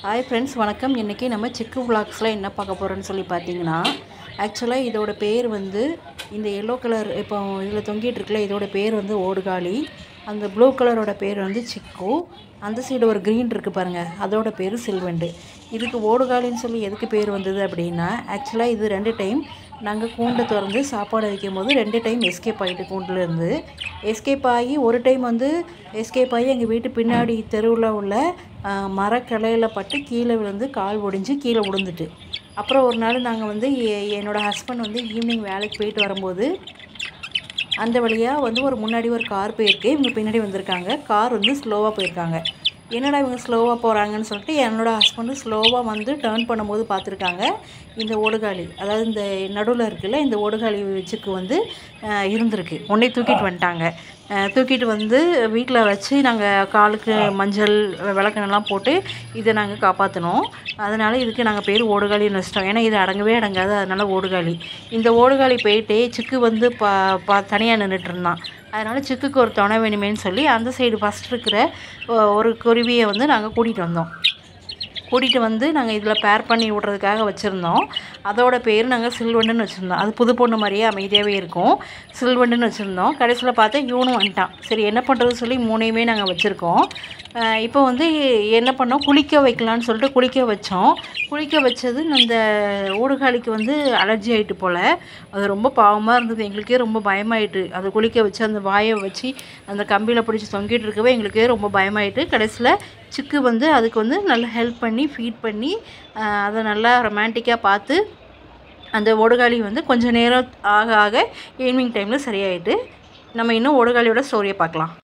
hi friends வணக்கம் இன்றைக்கி நம்ம சிக்கு விளாக்ஸில் என்ன பார்க்க போகிறோன்னு சொல்லி பார்த்தீங்கன்னா ஆக்சுவலாக இதோட பேர் வந்து இந்த எல்லோ கலர் இப்போ இதில் தொங்கிட்டு இருக்குல்ல இதோட பேர் வந்து ஓடுகாலி அந்த ப்ளூ கலரோட பேர் வந்து சிக்கு அந்த சைடு ஒரு க்ரீன் இருக்குது பாருங்கள் அதோட பேர் சில்வெண்டு இதுக்கு ஓடுகாலின்னு சொல்லி எதுக்கு பேர் வந்தது அப்படின்னா ஆக்சுவலாக இது ரெண்டு டைம் நாங்கள் கூண்டை திறந்து சாப்பாடு வைக்கும் போது ரெண்டு டைம் எஸ்கேப் ஆகிட்டு கூண்டுலேருந்து எஸ்கேப் ஆகி ஒரு டைம் வந்து எஸ்கேப் ஆகி எங்கள் வீட்டு பின்னாடி தெருவில் உள்ள ஆஹ், மரக்கிளையில் பட்டு கீழே விழுந்து கால் ஒடிஞ்சு கீழே விழுந்துட்டு அப்புறம் ஒரு நாள் நாங்கள் வந்து எ- என்னோட ஹஸ்பண்ட் வந்து ஈவினிங் வேலைக்கு போயிட்டு வரும்போது அந்த வழியாக வந்து ஒரு முன்னாடி ஒரு கார் போயிருக்கு இவங்க பின்னாடி வந்திருக்காங்க கார் வந்து ஸ்லோவாக போயிருக்காங்க என்னடா இவங்க ஸ்லோவாக போகிறாங்கன்னு சொல்லிட்டு என்னோட ஹஸ்பண்டு ஸ்லோவாக வந்து டேர்ன் பண்ணும்போது பார்த்துருக்காங்க இந்த ஓடுகாலி அதாவது இந்த நடுவில் இருக்குல்ல இந்த ஓடுகாலி வச்சுக்கு வந்து அஹ், இருந்திருக்கு உடனே தூக்கிட்டு வந்துட்டாங்க அஹ், தூக்கிட்டு வந்து வீட்டில் வச்சு நாங்கள் காலுக்கு மஞ்சள் விளக்கெண்ணெல்லாம் போட்டு இதை நாங்கள் காப்பாற்றினோம் அதனால் இதுக்கு நாங்கள் பேர் ஓடுகாலின்னு வச்சிட்டோம் ஏன்னா இது அடங்கவே அடங்காது அதனால் ஓடுகாலி இந்த ஓடுகாலி போயிட்டு சிக்கு வந்து பா பா தனியாக நின்றுட்டு இருந்தான் அதனால் சிக்குக்கு ஒரு துணை வேணுமேன்னு சொல்லி அந்த சைடு ஃபஸ்ட் இருக்கிற ஒ- ஒரு குருவியை வந்து நாங்கள் கூட்டிகிட்டு வந்தோம் கூட்டிகிட்டு வந்து நாங்கள் இதில் பேர் பண்ணி விட்றதுக்காக வச்சுருந்தோம் அதோட பேர் நாங்கள் சில்வண்டுன்னு வச்சுருந்தோம் அது புது பொண்ணு மாதிரியே அமைதியாகவே இருக்கும் சில்வண்டுன்னு வச்சுருந்தோம் கடைசியில் பார்த்தா இவனும் வந்துட்டான் சரி என்ன பண்ணுறது சொல்லி மூணையுமே நாங்கள் வச்சுருக்கோம் இப்போ வந்து என்ன பண்ணோம் குளிக்க வைக்கலான்னு சொல்லிட்டு குளிக்க வச்சோம் குளிக்க வச்சது அந்த ஊடுகாலிக்கு வந்து அலர்ஜி ஆகிட்டு போல் அது ரொம்ப பாவமாக இருந்தது எங்களுக்கே ரொம்ப பயமாயிட்டு அது குளிக்க வச்சு அந்த வாயை வச்சு அந்த கம்பியில் பிடிச்சி தொங்கிட்டு இருக்கவே எங்களுக்கே ரொம்ப பயமாயிட்டு கடைசியில் சிக்கு வந்து அதுக்கு வந்து நல்லா ஹெல்ப் பண்ணி ஃபீட் பண்ணி ஆஹ், அதை நல்லா ரொமான்டிக்காக பார்த்து அந்த ஒடுகாலி வந்து கொஞ்சம் நேரம் ஆக ஆக ஈவினிங் டைமில் சரியாயிட்டு நம்ம இன்னும் ஒடுகாலியோட ஸ்டோரியை பார்க்கலாம்